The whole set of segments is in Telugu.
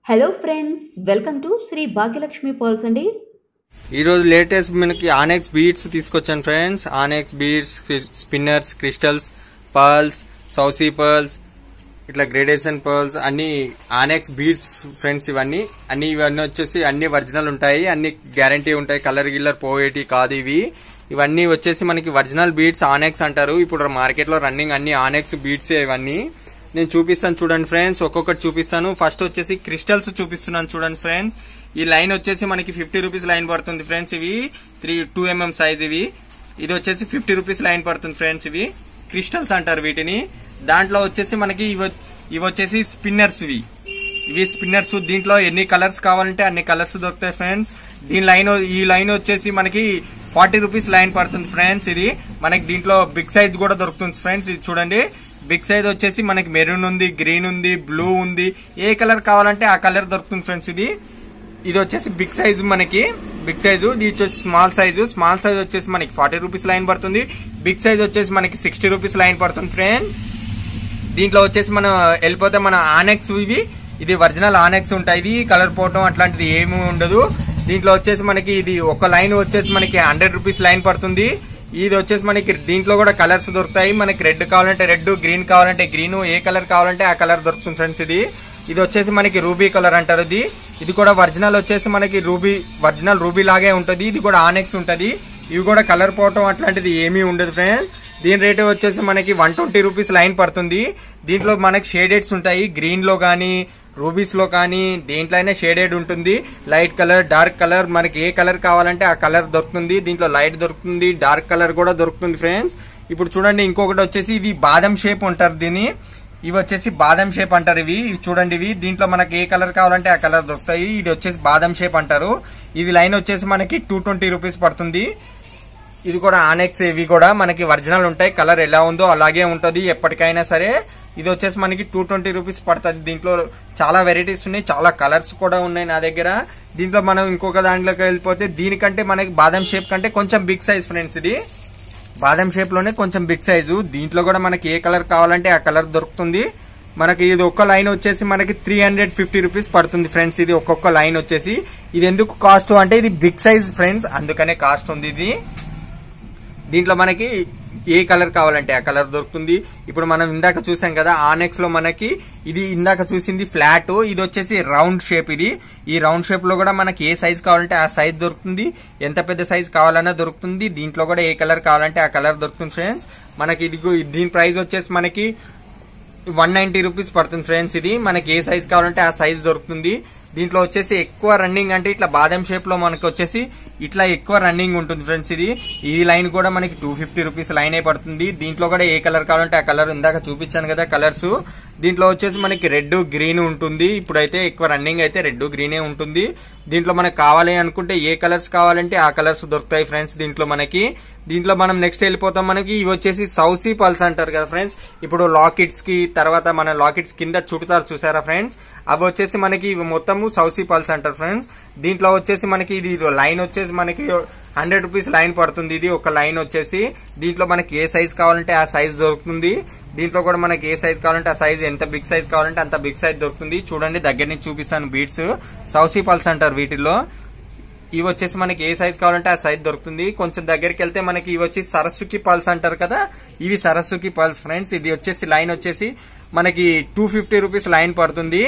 hello friends welcome to Shri Bhagyalakshmi pearls అండి ఈరోజు లేటెస్ట్ మనకి ఆనెక్స్ బీడ్స్ తీసుకొచ్చాను ఫ్రెండ్స్ onyx beads spinners crystals pearls సౌసీ పర్ల్స్ ఇట్లా గ్రేడేషన్ పర్ల్స్ అన్ని ఆనెక్స్ బీడ్స్ ఫ్రెండ్స్ ఇవన్నీ అన్ని ఇవన్నీ వచ్చేసి అన్ని ఒరిజినల్ ఉంటాయి అన్ని గ్యారంటీ ఉంటాయి కలర్ గిల్లర్ పోయేటి కాదు ఇవి ఇవన్నీ వచ్చేసి మనకి ఒరిజినల్ బీడ్స్ ఆనెక్స్ అంటారు ఇప్పుడు మార్కెట్ లో రన్నింగ్ అన్ని ఆనెక్స్ బీడ్స్ ఇవన్నీ నేను చూపిస్తాను చూడండి ఫ్రెండ్స్ ఒక్కొక్కటి చూపిస్తాను ఫస్ట్ వచ్చేసి క్రిస్టల్స్ చూపిస్తున్నాను చూడండి ఫ్రెండ్స్ ఈ లైన్ వచ్చేసి మనకి ఫిఫ్టీ రూపీస్ లైన్ పడుతుంది ఫ్రెండ్స్ ఇవి త్రీ టూ ఎంఎం సైజ్ ఇవి ఇది వచ్చేసి ఫిఫ్టీ రూపీస్ లైన్ పడుతుంది ఫ్రెండ్స్ ఇవి క్రిస్టల్స్ అంటారు వీటిని దాంట్లో వచ్చేసి మనకి ఇవి ఇవి వచ్చేసి స్పిన్నర్స్ ఇవి ఇవి స్పిన్నర్స్ దీంట్లో ఎన్ని కలర్స్ కావాలంటే అన్ని కలర్స్ దొరుకుతాయి ఫ్రెండ్స్ దీని లైన్ ఈ లైన్ వచ్చేసి మనకి ఫార్టీ రూపీస్ లైన్ పడుతుంది ఫ్రెండ్స్ ఇది మనకి దీంట్లో బిగ్ సైజ్ కూడా దొరుకుతుంది ఫ్రెండ్స్ ఇది చూడండి బిగ్ సైజ్ వచ్చేసి మనకి మెరూన్ ఉంది గ్రీన్ ఉంది బ్లూ ఉంది ఏ కలర్ కావాలంటే ఆ కలర్ దొరుకుతుంది ఫ్రెండ్స్ ఇది ఇది వచ్చేసి బిగ్ సైజ్ మనకి బిగ్ సైజు ఇది వచ్చేసి స్మాల్ సైజు స్మాల్ సైజ్ వచ్చేసి మనకి ఫార్టీ రూపీస్ లైన్ పడుతుంది బిగ్ సైజ్ వచ్చేసి మనకి సిక్స్టీ రూపీస్ లైన్ పడుతుంది ఫ్రెండ్ దీంట్లో వచ్చేసి మనం వెళ్ళిపోతే మన ఆనెక్స్ ఇవి ఇది ఒరిజినల్ ఆనెక్స్ ఉంటాయి ఇది కలర్ పోవటం అట్లాంటిది ఏమి ఉండదు దీంట్లో వచ్చేసి మనకి ఇది ఒక లైన్ వచ్చేసి మనకి హండ్రెడ్ రూపీస్ లైన్ పడుతుంది ఇది వచ్చేసి మనకి దీంట్లో కూడా కలర్స్ దొరుకుతాయి మనకి రెడ్ కావాలంటే రెడ్ గ్రీన్ కావాలంటే గ్రీన్ ఏ కలర్ కావాలంటే ఆ కలర్ దొరుకుతుంది ఫ్రెండ్స్ ఇది ఇది వచ్చేసి మనకి రూబీ కలర్ అంటారు ఇది ఇది కూడా ఒరిజినల్ వచ్చేసి మనకి రూబీ ఒరిజినల్ రూబీ లాగే ఉంటది ఇది కూడా ఆనెక్స్ ఉంటది ఇవి కూడా కలర్ పోవటం అట్లాంటిది ఏమీ ఉండదు ఫ్రెండ్స్ దీని రేటు వచ్చేసి మనకి వన్ ట్వంటీ రూపీస్ లైన్ పడుతుంది దీంట్లో మనకి షేడెడ్స్ ఉంటాయి గ్రీన్ లో కానీ రూబీస్ లో కానీ దేంట్లో అయినా షేడెడ్ ఉంటుంది లైట్ కలర్ డార్క్ కలర్ మనకి ఏ కలర్ కావాలంటే ఆ కలర్ దొరుకుతుంది దీంట్లో లైట్ దొరుకుతుంది డార్క్ కలర్ కూడా దొరుకుతుంది ఫ్రెండ్స్ ఇప్పుడు చూడండి ఇంకొకటి వచ్చేసి ఇది బాదం షేప్ ఉంటారు దీన్ని ఇవి వచ్చేసి బాదం షేప్ అంటారు ఇవి ఇవి చూడండి ఇవి దీంట్లో మనకి ఏ కలర్ కావాలంటే ఆ కలర్ దొరుకుతాయి ఇది వచ్చేసి బాదం షేప్ అంటారు ఇది లైన్ వచ్చేసి మనకి టూ ట్వంటీ రూపీస్ పడుతుంది ఇది కూడా ఆనెక్స్ ఇవి కూడా మనకి ఒరిజినల్ ఉంటాయి కలర్ ఎలా ఉందో అలాగే ఉంటది ఎప్పటికైనా సరే ఇది వచ్చేసి మనకి టూ ట్వంటీ రూపీస్ పడుతుంది దీంట్లో చాలా వెరైటీస్ ఉన్నాయి చాలా కలర్స్ కూడా ఉన్నాయి నా దగ్గర దీంట్లో మనం ఇంకొక దాంట్లోకి వెళ్ళిపోతే దీనికంటే మనకి బాదం షేప్ కంటే కొంచెం బిగ్ సైజ్ ఫ్రెండ్స్ ఇది బాదం షేప్ లోనే కొంచెం బిగ్ సైజు దీంట్లో కూడా మనకి ఏ కలర్ కావాలంటే ఆ కలర్ దొరుకుతుంది మనకి ఇది ఒక్క లైన్ వచ్చేసి మనకి త్రీ హండ్రెడ్ ఫిఫ్టీ రూపీస్ పడుతుంది ఫ్రెండ్స్ ఇది ఒక్కొక్క లైన్ వచ్చేసి ఇది ఎందుకు కాస్ట్ అంటే ఇది బిగ్ సైజ్ ఫ్రెండ్స్ అందుకనే కాస్ట్ ఉంది ఇది దీంట్లో మనకి ఏ కలర్ కావాలంటే ఆ కలర్ దొరుకుతుంది ఇప్పుడు మనం ఇందాక చూసాం కదా ఆనెక్స్ లో మనకి ఇది ఇందాక చూసింది ఫ్లాట్ ఇది వచ్చేసి రౌండ్ షేప్ ఇది ఈ రౌండ్ షేప్ లో కూడా మనకి ఏ సైజ్ కావాలంటే ఆ సైజ్ దొరుకుతుంది ఎంత పెద్ద సైజ్ కావాలన్నా దొరుకుతుంది దీంట్లో కూడా ఏ కలర్ కావాలంటే ఆ కలర్ దొరుకుతుంది ఫ్రెండ్స్ మనకి ఇది దీని ప్రైస్ వచ్చేసి మనకి వన్ నైన్టీ రూపీస్ పడుతుంది ఫ్రెండ్స్ ఇది మనకి ఏ సైజ్ కావాలంటే ఆ సైజ్ దొరుకుతుంది దీంట్లో వచ్చేసి ఎక్కువ రన్నింగ్ అంటే ఇట్లా బాదం షేప్ లో మనకి వచ్చేసి ఇట్లా ఎక్కువ రన్నింగ్ ఉంటుంది ఫ్రెండ్స్ ఇది ఈ లైన్ కూడా మనకి టూ ఫిఫ్టీ రూపీస్ లైన్ పడుతుంది దీంట్లో కూడా ఏ కలర్ కావాలంటే ఆ కలర్ ఇందాక చూపించాను కదా కలర్స్ దీంట్లో వచ్చేసి మనకి రెడ్ గ్రీన్ ఉంటుంది ఇప్పుడైతే ఎక్కువ రన్నింగ్ అయితే రెడ్ గ్రీనే ఉంటుంది దీంట్లో మనకు కావాలి అనుకుంటే ఏ కలర్స్ కావాలంటే ఆ కలర్స్ దొరుకుతాయి ఫ్రెండ్స్ దీంట్లో మనకి దీంట్లో మనం నెక్స్ట్ వెళ్ళిపోతాం మనకి ఇవి వచ్చేసి సౌసీ పల్స్ అంటారు కదా ఫ్రెండ్స్ ఇప్పుడు లాకెట్స్ కి తర్వాత మన లాకెట్స్ కింద చుడతారు చూసారా ఫ్రెండ్స్ అవి వచ్చేసి మనకి ఇవి మొత్తము సౌసీ పల్స్ అంటారు ఫ్రెండ్స్ దీంట్లో వచ్చేసి మనకి ఇది లైన్ వచ్చేసి మనకి హండ్రెడ్ రూపీస్ లైన్ పడుతుంది ఇది ఒక లైన్ వచ్చేసి దీంట్లో మనకి ఏ సైజ్ కావాలంటే ఆ సైజ్ దొరుకుతుంది దీంట్లో కూడా మనకి ఏ సైజ్ కావాలంటే ఆ సైజ్ ఎంత బిగ్ సైజ్ కావాలంటే అంత బిగ్ సైజ్ దొరుకుతుంది చూడండి దగ్గర నుంచి చూపిస్తాను బీట్స్ సౌసీ పల్స్ అంటారు వీటిల్లో ఇవి వచ్చేసి మనకి ఏ సైజ్ కావాలంటే ఆ సైజ్ దొరుకుతుంది కొంచెం దగ్గరికి వెళ్తే మనకి ఇవి వచ్చి సరస్సుకి పల్స్ అంటారు కదా ఇవి సరస్సుకి పల్స్ ఫ్రెండ్స్ ఇది వచ్చేసి లైన్ వచ్చేసి మనకి టూ ఫిఫ్టీ రూపీస్ లైన్ పడుతుంది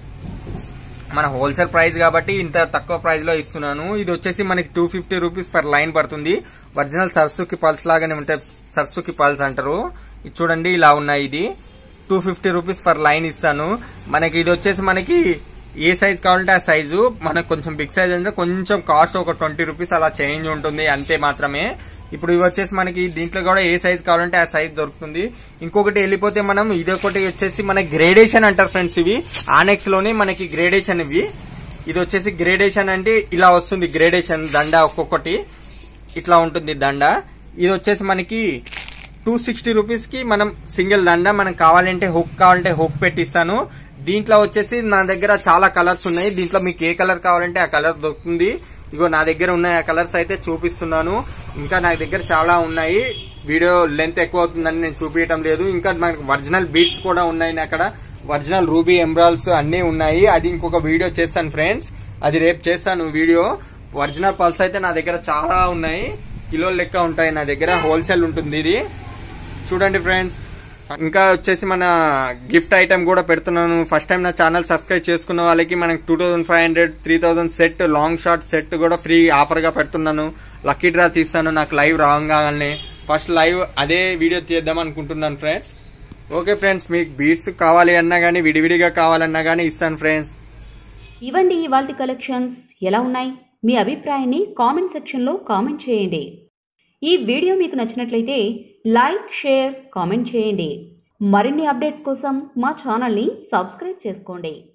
మన హోల్సేల్ ప్రైస్ కాబట్టి ఇంత తక్కువ ప్రైస్ లో ఇస్తున్నాను ఇది వచ్చేసి మనకి two fifty rupees per line పడుతుంది ఒరిజినల్ సర్సుకి పల్స్ లాగానే ఉంటాయి సర్సుకి పల్స్ అంటారు ఇది చూడండి ఇలా ఉన్నాయి ఇది two fifty rupees per line ఇస్తాను మనకి ఇది వచ్చేసి మనకి ఏ సైజ్ కావాలంటే ఆ సైజు మనకు కొంచెం బిగ్ సైజ్ అంటే కొంచెం కాస్ట్ ఒక ట్వంటీ రూపీస్ అలా చేంజ్ ఉంటుంది అంతే మాత్రమే ఇప్పుడు ఇవి వచ్చేసి మనకి దీంట్లో కూడా ఏ సైజ్ కావాలంటే ఆ సైజ్ దొరుకుతుంది ఇంకొకటి వెళ్ళిపోతే మనం ఇది ఒకటి వచ్చేసి మన గ్రేడేషన్ అంటారు ఫ్రెండ్స్ ఇవి ఆనెక్స్ లోనే మనకి గ్రేడేషన్ ఇవి ఇది వచ్చేసి గ్రేడేషన్ అంటే ఇలా వస్తుంది గ్రేడేషన్ దండ ఒక్కొక్కటి ఇట్లా ఉంటుంది దండ ఇది వచ్చేసి మనకి టూ సిక్స్టీ రూపీస్ కి మనం సింగిల్ దండ మనం కావాలంటే హుక్ కావాలంటే హుక్ పెట్టిస్తాను దీంట్లో వచ్చేసి నా దగ్గర చాలా కలర్స్ ఉన్నాయి దీంట్లో మీకు ఏ కలర్ కావాలంటే ఆ కలర్ దొరుకుతుంది ఇగో నా దగ్గర ఉన్నాయి ఆ కలర్స్ అయితే చూపిస్తున్నాను ఇంకా నా దగ్గర చాలా ఉన్నాయి వీడియో లెంత్ ఎక్కువ అవుతుందని నేను చూపించడం లేదు ఇంకా మనకి ఒరిజినల్ బీట్స్ కూడా ఉన్నాయి అక్కడ ఒరిజినల్ రూబీ ఎంబ్రాల్స్ అన్ని ఉన్నాయి అది ఇంకొక వీడియో చేస్తాను ఫ్రెండ్స్ అది రేపు చేస్తాను వీడియో ఒరిజినల్ పల్స్ అయితే నా దగ్గర చాలా ఉన్నాయి కిలోల లెక్క ఉంటాయి నా దగ్గర హోల్సేల్ ఉంటుంది ఇది చూడండి ఫ్రెండ్స్ ఇంకా వచ్చేసి మన గిఫ్ట్ ఐటమ్ కూడా పెడుతున్నాను ఫస్ట్ టైం నా ఛానల్ సబ్స్క్రైబ్ చేసుకున్న వాళ్ళకి మనకి two thousand five hundred three thousand set long short set కూడా ఫ్రీ ఆఫర్ గా పెడుతున్నాను లక్కీ డ్రా తీస్తాను నాకు లైవ్ రాగానే ఫస్ట్ లైవ్ అదే వీడియో తీద్దాం అనుకుంటున్నాను ఫ్రెండ్స్ ఓకే ఫ్రెండ్స్ మీకు బీట్స్ కావాలి అన్నా కానీ విడివిడిగా కావాలన్నా కానీ ఇస్తాను ఫ్రెండ్స్ ఇవండి ఇవాల్టి కలెక్షన్స్ ఎలా ఉన్నాయి మీ అభిప్రాయాన్ని కామెంట్ సెక్షన్లో కామెంట్ చేయండి ఈ వీడియో మీకు నచ్చినట్లయితే లైక్ షేర్ కామెంట్ చేయండి మరిన్ని అప్డేట్స్ కోసం మా ఛానల్ని సబ్స్క్రైబ్ చేసుకోండి